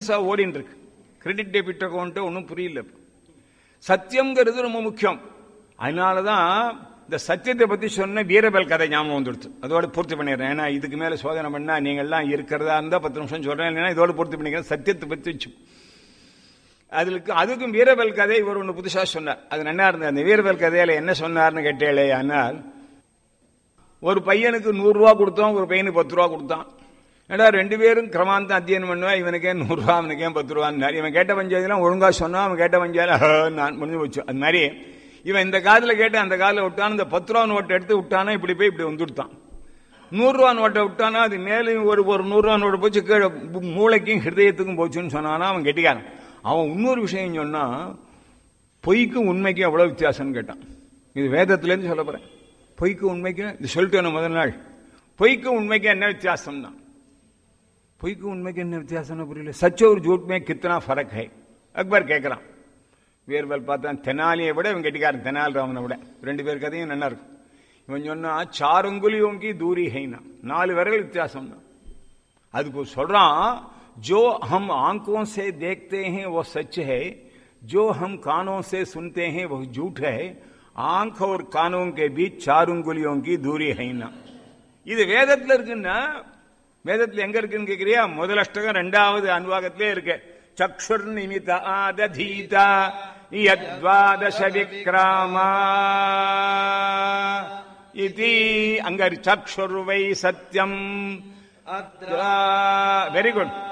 புதுசா ஓடின்னு இருக்கு கிரெடிட் டெபிட் அக்கௌண்ட் ஒன்றும் புரியல சத்தியம்ங்கிறது ரொம்ப முக்கியம் அதனாலதான் இந்த சத்தியத்தை பத்தி சொன்ன வீரபல் கதை ஞாபகம் வந்துடுச்சு அதோட பூர்த்தி பண்ணிடுறேன் ஏன்னா இதுக்கு மேல சோதனை பண்ணா நீங்க எல்லாம் இருக்கிறதா இருந்தா பத்து நிமிஷம் சொல்றேன் இல்லைன்னா இதோட பூர்த்தி பண்ணிக்கிறேன் சத்தியத்தை பத்தி வச்சு அதுக்கு அதுக்கும் வீரபல் கதை இவர் ஒன்று புதுசா சொன்னார் அது நல்லா இருந்தது அந்த வீரபல் கதையில என்ன சொன்னார்னு கேட்டேளே ஆனால் ஒரு பையனுக்கு நூறு ரூபா கொடுத்தோம் ஒரு பையனுக்கு பத்து ரூபா கொடுத்தான் ஏடா ரெண்டு பேரும் கிரமாந்தம் அத்தியனம் பண்ணுவா இவனுக்கே நூறு ரூபா அவனுக்கே பத்து ரூபான்னு இவன் கேட்ட பஞ்சாயத்துலாம் ஒழுங்கா சொன்னா அவன் கேட்ட பஞ்சாயத்து நான் முடிஞ்சு போச்சு அது மாதிரி இவன் இந்த காதுல கேட்டு அந்த காதில் விட்டான் இந்த பத்து ரூபா நோட்டை எடுத்து விட்டானா இப்படி போய் இப்படி வந்துவிட்டான் நூறு ரூபா நோட்டை விட்டானா அது மேலேயும் ஒரு ஒரு நூறு ரூபா நோட்டை போச்சு கீழே மூளைக்கும் ஹிருதயத்துக்கும் போச்சுன்னு சொன்னானா அவன் கெட்டிக்காரன் அவன் இன்னொரு விஷயம் சொன்னா பொய்க்கும் உண்மைக்கும் எவ்வளவு வித்தியாசம்னு கேட்டான் இது வேதத்திலேருந்து சொல்ல போறேன் பொய்க்கும் உண்மைக்கும் இது சொல்லிட்டேன் முதல் நாள் பொய்க்கும் உண்மைக்கும் என்ன வித்தியாசம் தான் பொய்க்கும் உண்மைக்கு என்ன வித்தியாசம்னு புரியல சச்ச ஒரு ஜூட் மே கித்தனா ஃபரக் ஹை அக்பர் கேட்கறான் வீர்பல் பார்த்தா தெனாலியை விட இவன் கெட்டிக்காரன் தெனால் ராமனை விட ரெண்டு பேர் கதையும் நல்லா இருக்கும் இவன் சொன்னா சாருங்குலியோங்கி தூரி ஹைனா நாலு விரல் வித்தியாசம் தான் அதுக்கு சொல்றான் जो हम आंखों से देखते हैं वो सच है जो हम कानों से सुनते हैं वो झूठ है आंख और कानों के बीच चार उंगलियों की दूरी है ना இது வேதத்துல இருக்குன்னா வேதத்துல எங்க இருக்குன்னு கேக்குறியா முதல் அஷ்டகம் ரெண்டாவது அனுவாகத்திலே இருக்கு சக்ஷுர் நிமித ஆததீதா யத்வாதச விக்ராமா இதி அங்க சக்ஷுர் வை சத்யம் வெரி குட்